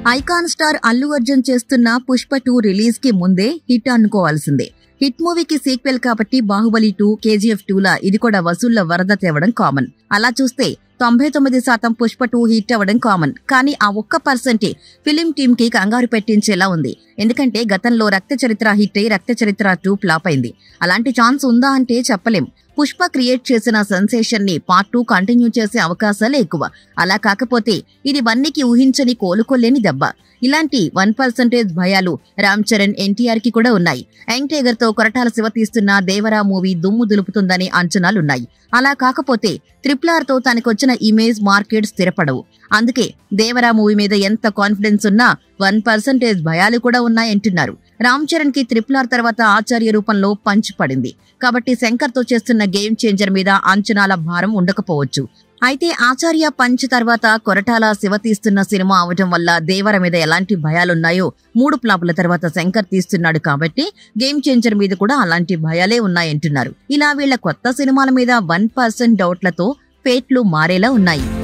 icon star Allu Arjun చేస్తున్న Pushpa two release కి ముందే హిట్ అనుకోవాల్సిందే హిట్ మూవీకి సీక్వెల్ కాబట్టి బాహుబలి టూ కేజీఎఫ్ టూలా ఇది కూడా వసూళ్ల వరద తేవడం కామన్ అలా చూస్తే తొంభై తొమ్మిది శాతం పుష్ప టూ హిట్ అవ్వడం కామన్ కానీ ఆ ఒక్క పర్సెంటే ఫిలిం టీమ్ కి కంగారు పెట్టించేలా ఉంది ఎందుకంటే గతంలో రక్త చరిత్ర హిట్ అయి రక్త చరిత్ర టూ ఫ్లాప్ అయింది అలాంటి ఛాన్స్ ఉందా అంటే చెప్పలేం పుష్ప క్రియేట్ చేసిన సెన్సేషన్ ని పార్ట్ టూ కంటిన్యూ చేసే అవకాశాలే ఎక్కువ అలా కాకపోతే ఇది వన్నికి ఊహించని కోలుకోలేని దెబ్బ ఇలాంటి వన్ పర్సెంటేజ్ భయాలు రామ్ చరణ్ ఎన్టీఆర్ కి కూడా ఉన్నాయి యంగ్ టైగర్ తో కొరటాల శివ తీస్తున్న దేవరా మూవీ దుమ్ము దులుపుతుందని అంచనాలున్నాయి అలా కాకపోతే ట్రిపుల్ ఆర్ తో తనకొచ్చిన ఇమేజ్ మార్కెట్ స్థిరపడవు అందుకే దేవరా మూవీ మీద ఎంత కాన్ఫిడెన్స్ ఉన్నా వన్ పర్సెంటేజ్ భయాలు కూడా ఉన్నాయంటున్నారు రామ్ చరణ్ కి ట్రిపుల్ ఆర్ తర్వాత ఆచార్య రూపంలో పంచ్ పడింది కాబట్టి శంకర్ తో చేస్తున్న గేమ్ చేంజర్ మీద అంచనాల భారం ఉండకపోవచ్చు అయితే ఆచార్య పంచ్ తర్వాత కొరటాల శివ తీస్తున్న సినిమా అవటం వల్ల దేవర మీద ఎలాంటి భయాలున్నాయో మూడు ప్లాపుల తర్వాత శంకర్ తీస్తున్నాడు కాబట్టి గేమ్ చేంజర్ మీద కూడా అలాంటి భయాలే ఉన్నాయంటున్నారు ఇలా వీళ్ళ కొత్త సినిమాల మీద వన్ పర్సెంట్ డౌట్లతో పేట్లు మారేలా ఉన్నాయి